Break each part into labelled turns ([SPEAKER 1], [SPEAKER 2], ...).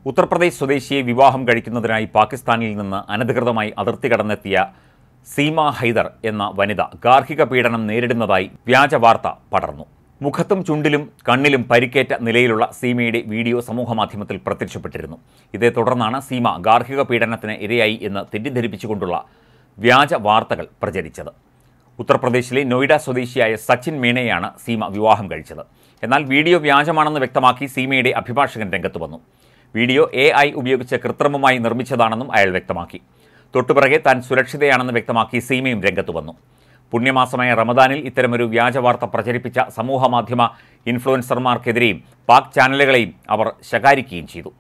[SPEAKER 1] ഉത്തർപ്രദേശ് സ്വദേശിയെ വിവാഹം കഴിക്കുന്നതിനായി പാകിസ്ഥാനിൽ നിന്ന് അനധികൃതമായി അതിർത്തി കടന്നെത്തിയ സീമ ഹൈദർ എന്ന വനിത ഗാർഹിക പീഡനം നേരിടുന്നതായി വ്യാജ വാർത്ത പടർന്നു മുഖത്തും ചുണ്ടിലും കണ്ണിലും പരിക്കേറ്റ നിലയിലുള്ള സീമയുടെ വീഡിയോ സമൂഹമാധ്യമത്തിൽ പ്രത്യക്ഷപ്പെട്ടിരുന്നു ഇതേ തുടർന്നാണ് സീമ ഗാർഹിക പീഡനത്തിന് ഇരയായി എന്ന് തെറ്റിദ്ധരിപ്പിച്ചുകൊണ്ടുള്ള വ്യാജ വാർത്തകൾ പ്രചരിച്ചത് ഉത്തർപ്രദേശിലെ നോയിഡ സ്വദേശിയായ സച്ചിൻ മീണയെയാണ് സീമ വിവാഹം കഴിച്ചത് എന്നാൽ വീഡിയോ വ്യാജമാണെന്ന് വ്യക്തമാക്കി സീമയുടെ അഭിഭാഷകൻ രംഗത്ത് വന്നു വീഡിയോ എ ഐ ഉപയോഗിച്ച് കൃത്രിമമായി നിർമ്മിച്ചതാണെന്നും അയാൾ വ്യക്തമാക്കി തൊട്ടുപിറകെ താൻ സുരക്ഷിതയാണെന്ന് വ്യക്തമാക്കി സീമയും രംഗത്ത് വന്നു പുണ്യമാസമായ റമദാനിൽ ഇത്തരമൊരു വ്യാജ വാർത്ത പ്രചരിപ്പിച്ച സമൂഹമാധ്യമ ഇൻഫ്ലുവൻസർമാർക്കെതിരെയും പാക് ചാനലുകളെയും അവർ ശകാരിക്കുകയും ചെയ്തു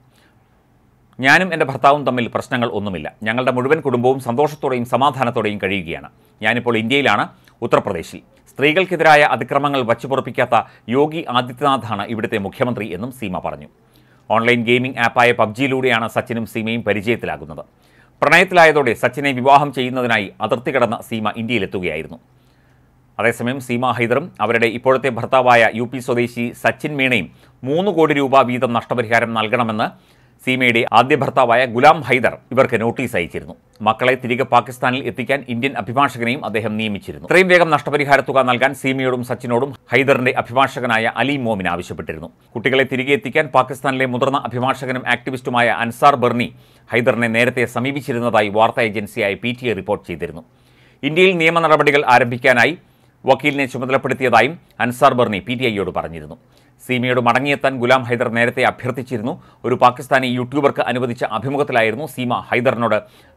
[SPEAKER 1] ഞാനും എൻ്റെ ഭർത്താവും തമ്മിൽ പ്രശ്നങ്ങൾ ഒന്നുമില്ല ഞങ്ങളുടെ മുഴുവൻ കുടുംബവും സന്തോഷത്തോടെയും സമാധാനത്തോടെയും കഴിയുകയാണ് ഞാനിപ്പോൾ ഇന്ത്യയിലാണ് ഉത്തർപ്രദേശിൽ സ്ത്രീകൾക്കെതിരായ അതിക്രമങ്ങൾ വച്ചുപുറപ്പിക്കാത്ത യോഗി ആദിത്യനാഥാണ് ഇവിടുത്തെ മുഖ്യമന്ത്രി എന്നും സീമ പറഞ്ഞു ഓൺലൈൻ ഗെയിമിംഗ് ആപ്പായ പബ്ജിയിലൂടെയാണ് സച്ചിനും സീമയും പരിചയത്തിലാകുന്നത് പ്രണയത്തിലായതോടെ സച്ചിനെ വിവാഹം ചെയ്യുന്നതിനായി അതിർത്തി കടന്ന സീമ ഇന്ത്യയിലെത്തുകയായിരുന്നു അതേസമയം സീമ ഹൈദറും അവരുടെ ഇപ്പോഴത്തെ ഭർത്താവായ യു പി സ്വദേശി സച്ചിൻ മീണയും മൂന്ന് കോടി രൂപ വീതം നഷ്ടപരിഹാരം നൽകണമെന്ന് സീമയുടെ ആദ്യ ഭർത്താവായ ഗുലാം ഹൈദർ ഇവർക്ക് നോട്ടീസ് അയച്ചിരുന്നു മക്കളെ തിരികെ പാകിസ്ഥാനിൽ എത്തിക്കാൻ ഇന്ത്യൻ അഭിഭാഷകനെയും അദ്ദേഹം നിയമിച്ചിരുന്നു ഇത്രയും വേഗം നഷ്ടപരിഹാര തുക നൽകാൻ സീമയോടും സച്ചിനോടും ഹൈദറിന്റെ അഭിഭാഷകനായ അലി മോമിൻ ആവശ്യപ്പെട്ടിരുന്നു കുട്ടികളെ തിരികെ എത്തിക്കാൻ പാകിസ്ഥാനിലെ മുതിർന്ന അഭിഭാഷകനും ആക്ടിവിസ്റ്റുമായ അൻസാർ ബർണി ഹൈദറിനെ നേരത്തെ സമീപിച്ചിരുന്നതായി വാർത്താ ഏജൻസിയായ പി ടി റിപ്പോർട്ട് ചെയ്തിരുന്നു ഇന്ത്യയിൽ നിയമ നടപടികൾ ആരംഭിക്കാനായി വക്കീലിനെ ചുമതലപ്പെടുത്തിയതായും അൻസാർ ബർണി പി ടി ഐയോട് പറഞ്ഞിരുന്നു സീമയോട് മടങ്ങിയെത്താൻ ഗുലാം ഹൈദർ നേരത്തെ അഭ്യർത്ഥിച്ചിരുന്നു ഒരു പാകിസ്ഥാനി യൂട്യൂബർക്ക് അനുവദിച്ച അഭിമുഖത്തിലായിരുന്നു സീമ ഹൈദറിനോട്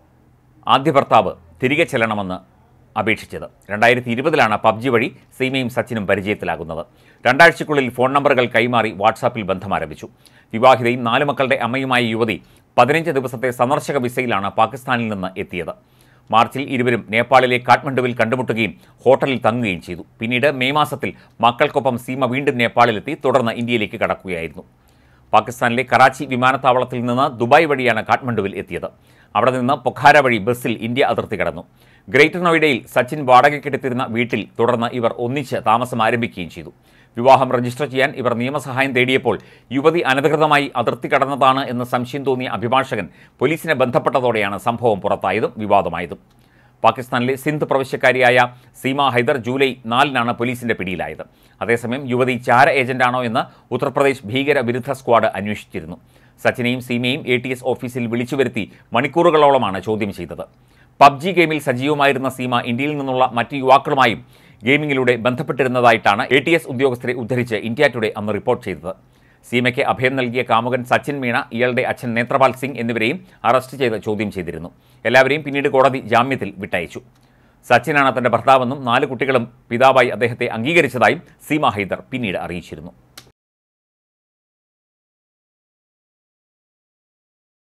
[SPEAKER 1] ആദ്യ ഭർത്താവ് തിരികെ ചെല്ലണമെന്ന് അപേക്ഷിച്ചത് രണ്ടായിരത്തി ഇരുപതിലാണ് പബ്ജി വഴി സീമയും സച്ചിനും പരിചയത്തിലാകുന്നത് രണ്ടാഴ്ചയ്ക്കുള്ളിൽ ഫോൺ നമ്പറുകൾ കൈമാറി വാട്സാപ്പിൽ ബന്ധം ആരംഭിച്ചു വിവാഹിതയും നാല് മക്കളുടെ അമ്മയുമായ യുവതി പതിനഞ്ച് ദിവസത്തെ സന്ദർശക വിസയിലാണ് പാകിസ്ഥാനിൽ നിന്ന് എത്തിയത് മാർച്ചിൽ ഇരുവരും നേപ്പാളിലെ കാഠ്മണ്ഡുവിൽ കണ്ടുമുട്ടുകയും ഹോട്ടലിൽ തങ്ങുകയും ചെയ്തു പിന്നീട് മെയ് മാസത്തിൽ മക്കൾക്കൊപ്പം സീമ വീണ്ടും നേപ്പാളിലെത്തി തുടർന്ന് ഇന്ത്യയിലേക്ക് കടക്കുകയായിരുന്നു പാകിസ്ഥാനിലെ കറാച്ചി വിമാനത്താവളത്തിൽ നിന്ന് ദുബായ് വഴിയാണ് കാഠ്മണ്ഡുവിൽ എത്തിയത് അവിടെ നിന്ന് പൊഖാര വഴി ബസ്സിൽ ഇന്ത്യ അതിർത്തി കടന്നു ഗ്രേറ്റർ നോയിഡയിൽ സച്ചിൻ വാടകയ്ക്കെടുത്തിരുന്ന വീട്ടിൽ തുടർന്ന് ഇവർ ഒന്നിച്ച് താമസം ആരംഭിക്കുകയും ചെയ്തു വിവാഹം രജിസ്റ്റർ ചെയ്യാൻ ഇവർ നിയമസഹായം തേടിയപ്പോൾ യുവതി അനധികൃതമായി അതിർത്തി കടന്നതാണ് എന്ന് സംശയം തോന്നിയ അഭിഭാഷകൻ പോലീസിനെ ബന്ധപ്പെട്ടതോടെയാണ് സംഭവം പുറത്തായതും വിവാദമായതും പാകിസ്ഥാനിലെ സിന്ധ് പ്രവിശ്യക്കാരിയായ സീമ ഹൈദർ ജൂലൈ നാലിനാണ് പോലീസിന്റെ പിടിയിലായത് അതേസമയം യുവതി ചാര ഏജന്റാണോ എന്ന് ഉത്തർപ്രദേശ് ഭീകര വിരുദ്ധ സ്ക്വാഡ് അന്വേഷിച്ചിരുന്നു സച്ചിനെയും സീമയും എ ടി എസ് ഓഫീസിൽ വിളിച്ചു വരുത്തി മണിക്കൂറുകളോളമാണ് ചോദ്യം ചെയ്തത് പബ്ജി ഗെയിമിൽ സജീവമായിരുന്ന സീമ ഇന്ത്യയിൽ നിന്നുള്ള മറ്റ് യുവാക്കളുമായും ഗെയിമിങ്ങിലൂടെ ബന്ധപ്പെട്ടിരുന്നതായിട്ടാണ് എ ടി എസ് ഉദ്യോഗസ്ഥരെ ഉദ്ധരിച്ച് ഇന്ത്യ ടുഡേ അന്ന് റിപ്പോർട്ട് ചെയ്തത് സീമയ്ക്ക് അഭയം നൽകിയ കാമുകൻ സച്ചിൻ മീണ ഇയാളുടെ അച്ഛൻ നേത്രപാൽ സിംഗ് എന്നിവരെയും അറസ്റ്റ് ചെയ്ത് ചോദ്യം ചെയ്തിരുന്നു എല്ലാവരെയും പിന്നീട് കോടതി ജാമ്യത്തിൽ വിട്ടയച്ചു സച്ചിനാണ് തന്റെ ഭർത്താവെന്നും നാല് കുട്ടികളും പിതാവായി അദ്ദേഹത്തെ അംഗീകരിച്ചതായും സീമ ഹൈദർ പിന്നീട് അറിയിച്ചിരുന്നു